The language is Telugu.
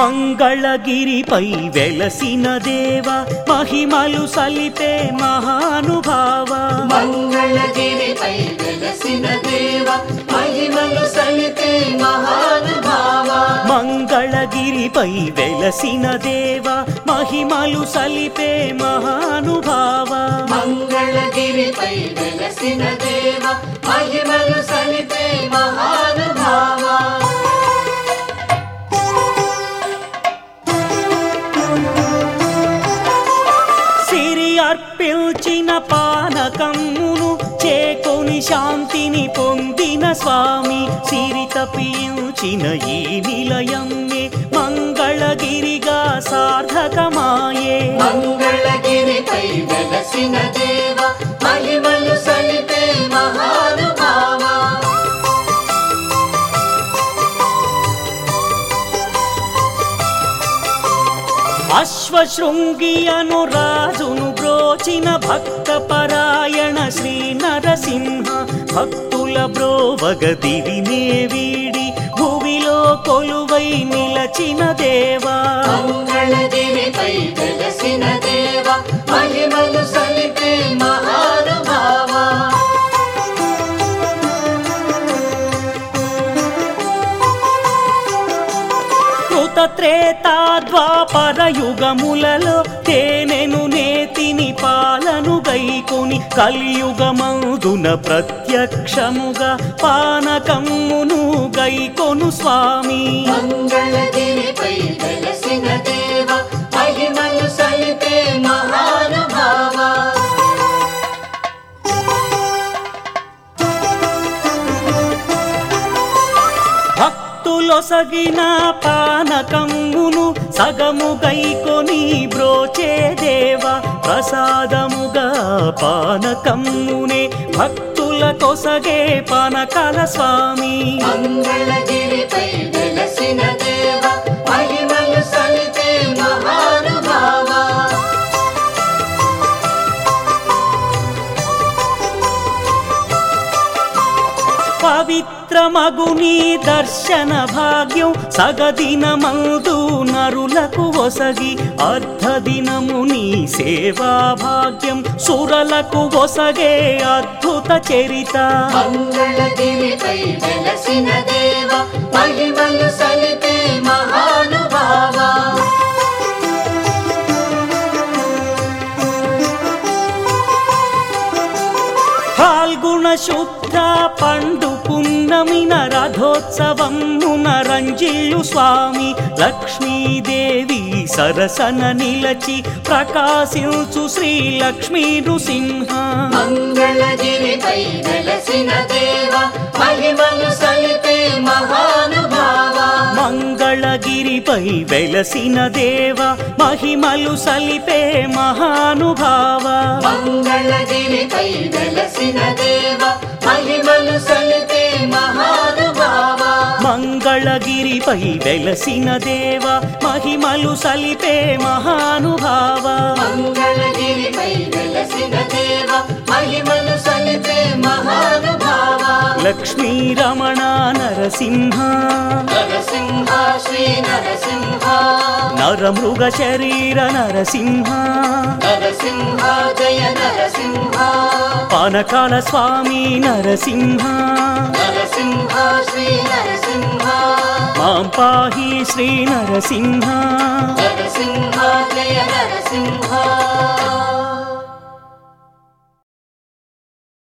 మంగళగిరిపై వెలసిన దేవ మహిమలు సలిపే మహానుభావ మంగళగిరిపై వెలసిన దేవ మహిమలు సలితే మహానుభావ మంగళగిరిపై వెలసిన దేవ మహిమలు సలిపే మహానుభావ మంగళగిరిపై వెలసిన దేవ మహిమలు సలితే మహానుభావ సిరి అర్పించిన పానకమ్మును చేకొని శాంతిని పొందిన స్వామి సిరి తప్పించిన ఈ నిలయమే మంగళగిరిగా సార్థకమాయే మంగళగిరిపై వెలసిన దేవ మహిమలు సలితే మహానుభావ అశ్వశృంగియను రాజును బ్రోచిన భక్త పరాయణ శ్రీ నరసింహ భక్తుల బ్రోవగ దివినే వీడి భువిలో కొలువై నిలచిన దేవా మంగళగిరిపై వెలసిన దేవ మహిమలు సలితే మహానుభావ కృత త్రేతా ద్వాపర యుగములలో తేనెను నేతిని పాలను గైకొని కలియుగమందున ప్రత్యక్షముగా పానకమ్మును గైకొను స్వామి మంగళగిరిపై వెలసిన దేవ మహిమలు సలితే మహానుభావ భక్తులొసగిన పానకమ్మును సగము గైకొని బ్రోచే దేవ ప్రసాదముగా పానకమ్మునే భక్తుల కొసగే పానకాల స్వామి మంగళగిరిపై వెలసిన దేవ మహిమలు సలితే మహానుభావ పవిత్రమగుని దర్శన భాగ్యం సగదినమందు నరులకు ఒసగి అర్ధదినముని సేవా భాగ్యం సురలకు ఒసగే అద్భుత చరిత మంగళగిరిపై వెలసిన దేవ మహిమలు సలితే మహానుభావ ఫాల్గుణ శుద్ధ పండు పున్నమిన రథోత్సవమున రంజిల్లు స్వామి లక్ష్మీదేవి సరసన నిలచి ప్రకాశించు శ్రీ లక్ష్మీ నృసింహ మంగళగిరిపై వెలసిన దేవ మహిమలు సలితే మహానుభావ మంగళగిరిపై వెలసిన దేవ మహిమలు సలిపే మహానుభావ మంగళగిరిపై వెలసిన దేవ మహిమలు సలితే మహానుభావ మంగళగిరిపై వెలసిన దేవ మహిమలు సలిపే మహానుభావ మంగళగిరిపై వెలసిన దేవ మహిమలు సలితే మహానుభావ లక్ష్మీ రమణ నరసింహ నరసింహ శ్రీ నరసింహ నరమృగ శరీర నరసింహ నరసింహ జయ నరసింహ పానకాల స్వామి నరసింహ నరసింహ శ్రీ నరసింహ మాం పాహి శ్రీ నరసింహ నరసింహ జయ నరసింహ